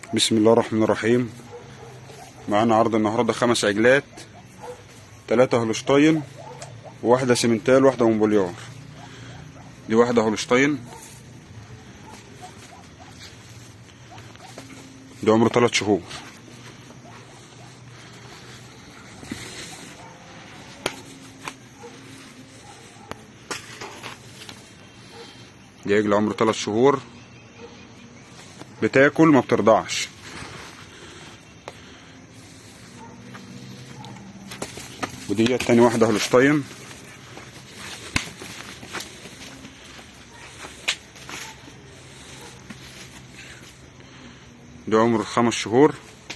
بسم الله الرحمن الرحيم معانا عرض النهارده خمس عجلات ثلاثة هولشتاين وواحدة سيمنتال وواحدة مونبوليار دي واحدة هولشتاين دي عمره ثلاث شهور دي عجلة عمره ثلاث شهور بتاكل ما بترضعش ودي تاني واحدة هولشتاين ده عمر خمس شهور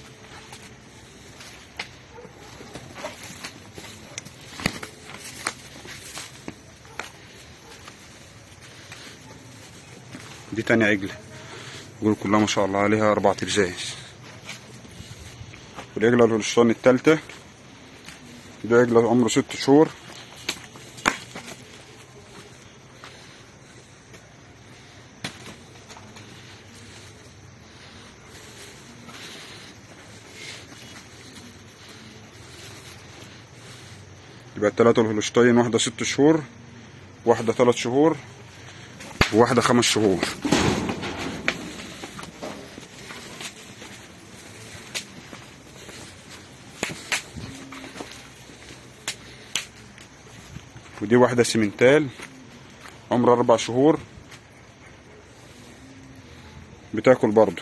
دي تاني عجلة دول كلها ما شاء الله عليها أربع ترزاز والعجلة الهولشتاين التالتة دي عجلة عمره ست شهور يبقى التلاتة الهولشتاين واحدة ست شهور واحدة تلات شهور وواحدة خمس شهور ودي واحدة سيمنتال عمرها أربع شهور بتاكل برضه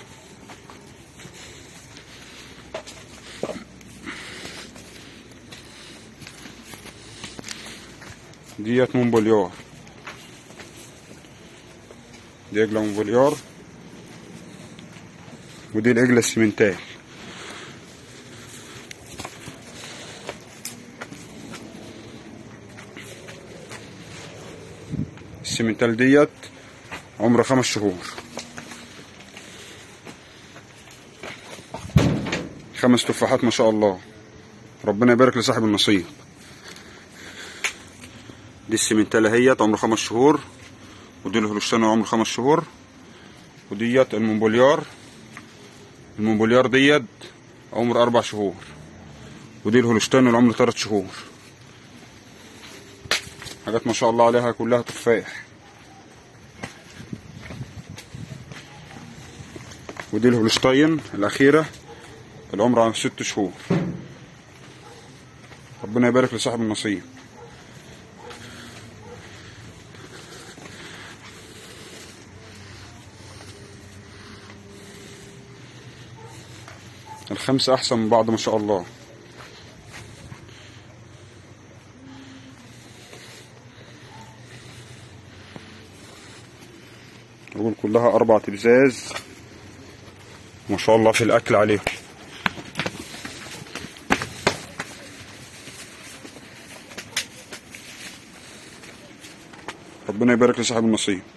ديت مونبوليار دي عجلة مونبوليار ودي العجلة السيمنتال السيمنتال ديت عمرها خمس شهور خمس تفاحات ما شاء الله ربنا يبارك لصاحب النصيب دي السيمنتالة هيت عمره خمس شهور ودي الهولشتاين عمره خمس شهور وديت المونبوليار المونبوليار ديت عمر أربع شهور ودي الهولشتاين العمر تلات شهور حاجات ما شاء الله عليها كلها تفاح ودي الهولشتاين الأخيرة العمر عن ست شهور ربنا يبارك لصاحب النصيب الخمسة أحسن من بعض ما شاء الله دول كلها أربع تبزاز ما شاء الله في الأكل عليهم ربنا يبارك لصاحب النصيب